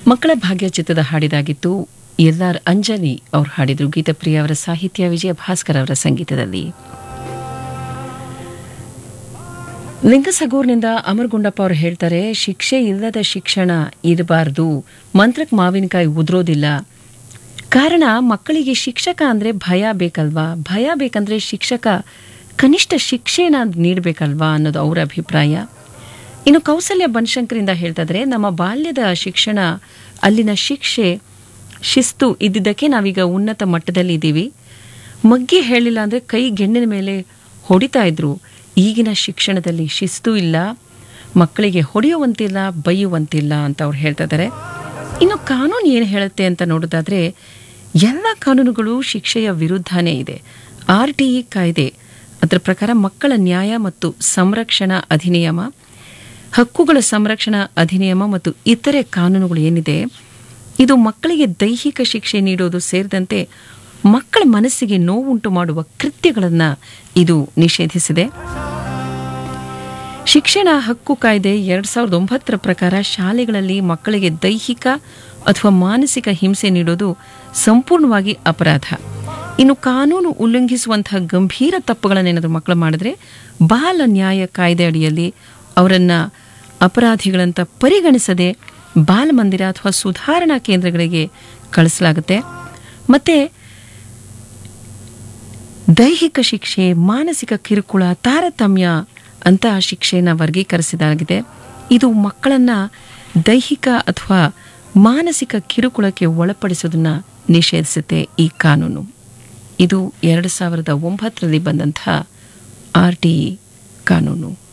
ಮಕ್ಕಳ ಭಾಗ್ಯ ಚಿತ್ರದ ಹಾಡಿದಾಗಿತ್ತು ಎಲ್ ಆರ್ ಅಂಜಲಿ ಅವರು ಹಾಡಿದ್ರು ಗೀತಪ್ರಿಯ ಅವರ ಸಾಹಿತ್ಯ ವಿಜಯ ಭಾಸ್ಕರ್ ಅವರ ಸಂಗೀತದಲ್ಲಿ ಲಿಂಗಸಗೂರ್ನಿಂದ ಅಮರ್ ಗುಂಡಪ್ಪ ಅವರು ಹೇಳ್ತಾರೆ ಶಿಕ್ಷೆ ಇಲ್ಲದ ಶಿಕ್ಷಣ ಇರಬಾರ್ದು ಮಂತ್ರಕ್ಕೆ ಮಾವಿನಕಾಯಿ ಉದುರೋದಿಲ್ಲ ಕಾರಣ ಮಕ್ಕಳಿಗೆ ಶಿಕ್ಷಕ ಅಂದ್ರೆ ಭಯ ಬೇಕಲ್ವಾ ಭಯ ಬೇಕಂದ್ರೆ ಶಿಕ್ಷಕ ಕನಿಷ್ಠ ಶಿಕ್ಷೆನ ನೀಡಬೇಕಲ್ವಾ ಅನ್ನೋದು ಅವರ ಅಭಿಪ್ರಾಯ ಇನ್ನು ಕೌಸಲ್ಯ ಬನಶಂಕರಿಂದ ಹೇಳ್ತಾದ್ರೆ ನಮ್ಮ ಬಾಲ್ಯದ ಶಿಕ್ಷಣ ಅಲ್ಲಿನ ಶಿಕ್ಷೆ ಶಿಸ್ತು ಇದ್ದಿದ್ದಕ್ಕೆ ನಾವೀಗ ಉನ್ನತ ಮಟ್ಟದಲ್ಲಿ ಇದ್ದೀವಿ ಮಗ್ಗಿ ಹೇಳಿಲ್ಲ ಅಂದ್ರೆ ಕೈ ಗೆಣ್ಣಿನ ಮೇಲೆ ಹೊಡಿತಾ ಇದ್ರು ಈಗಿನ ಶಿಕ್ಷಣದಲ್ಲಿ ಶಿಸ್ತು ಇಲ್ಲ ಮಕ್ಕಳಿಗೆ ಹೊಡೆಯುವಂತಿಲ್ಲ ಬೈಯುವಂತಿಲ್ಲ ಅಂತ ಅವ್ರು ಹೇಳ್ತಾ ಇದ್ದಾರೆ ಇನ್ನು ಕಾನೂನು ಏನು ಹೇಳುತ್ತೆ ಅಂತ ನೋಡೋದಾದ್ರೆ ಎಲ್ಲ ಕಾನೂನುಗಳು ಶಿಕ್ಷೆಯ ವಿರುದ್ಧನೇ ಇದೆ ಆರ್ ಟಿ ಇ ಕಾಯ್ದೆ ಅದರ ಪ್ರಕಾರ ಮಕ್ಕಳ ನ್ಯಾಯ ಮತ್ತು ಸಂರಕ್ಷಣಾ ಅಧಿನಿಯಮ ಹಕ್ಕುಗಳ ಸಂರಕ್ಷಣಾ ಅಧಿನಿಯಮ ಮತ್ತು ಇತರೆ ಕಾನೂನುಗಳು ಏನಿದೆ ಇದು ಮಕ್ಕಳಿಗೆ ದೈಹಿಕ ಶಿಕ್ಷೆ ನೀಡೋದು ಸೇರಿದಂತೆ ಮಕ್ಕಳ ಮನಸ್ಸಿಗೆ ನೋವುಂಟು ಮಾಡುವ ಕೃತ್ಯಗಳನ್ನು ಇದು ನಿಷೇಧಿಸಿದೆ ಶಿಕ್ಷಣ ಹಕ್ಕು ಕಾಯ್ದೆ ಎರಡ್ ಸಾವಿರದ ಒಂಬತ್ತರ ಪ್ರಕಾರ ಶಾಲೆಗಳಲ್ಲಿ ಮಕ್ಕಳಿಗೆ ದೈಹಿಕ ಅಥವಾ ಮಾನಸಿಕ ಹಿಂಸೆ ನೀಡೋದು ಸಂಪೂರ್ಣವಾಗಿ ಅಪರಾಧ ಇನ್ನು ಕಾನೂನು ಉಲ್ಲಂಘಿಸುವಂತಹ ಗಂಭೀರ ತಪ್ಪುಗಳನ್ನೇನಾದರೂ ಮಕ್ಕಳು ಮಾಡಿದ್ರೆ ಬಾಲ ನ್ಯಾಯ ಕಾಯ್ದೆ ಅಡಿಯಲ್ಲಿ ಅವರನ್ನ ಅಪರಾಧಿಗಳಂತ ಪರಿಗಣಿಸದೆ ಬಾಲಮಂದಿರ ಅಥವಾ ಸುಧಾರಣಾ ಕೇಂದ್ರಗಳಿಗೆ ಕಳಿಸಲಾಗುತ್ತೆ ಮತ್ತೆ ದೈಹಿಕ ಶಿಕ್ಷೆ ಮಾನಸಿಕ ಕಿರುಕುಳ ತಾರತಮ್ಯ ಅಂತ ಶಿಕ್ಷೆಯನ್ನು ವರ್ಗೀಕರಿಸಿದಾಗಿದೆ ಇದು ಮಕ್ಕಳನ್ನ ದೈಹಿಕ ಅಥವಾ ಮಾನಸಿಕ ಕಿರುಕುಳಕ್ಕೆ ಒಳಪಡಿಸೋದನ್ನ ನಿಷೇಧಿಸುತ್ತೆ ಈ ಕಾನೂನು ಇದು ಎರಡು ಸಾವಿರದ ಒಂಬತ್ತರಲ್ಲಿ ಬಂದಂತಹ ಆರ್ ಟಿ ಕಾನೂನು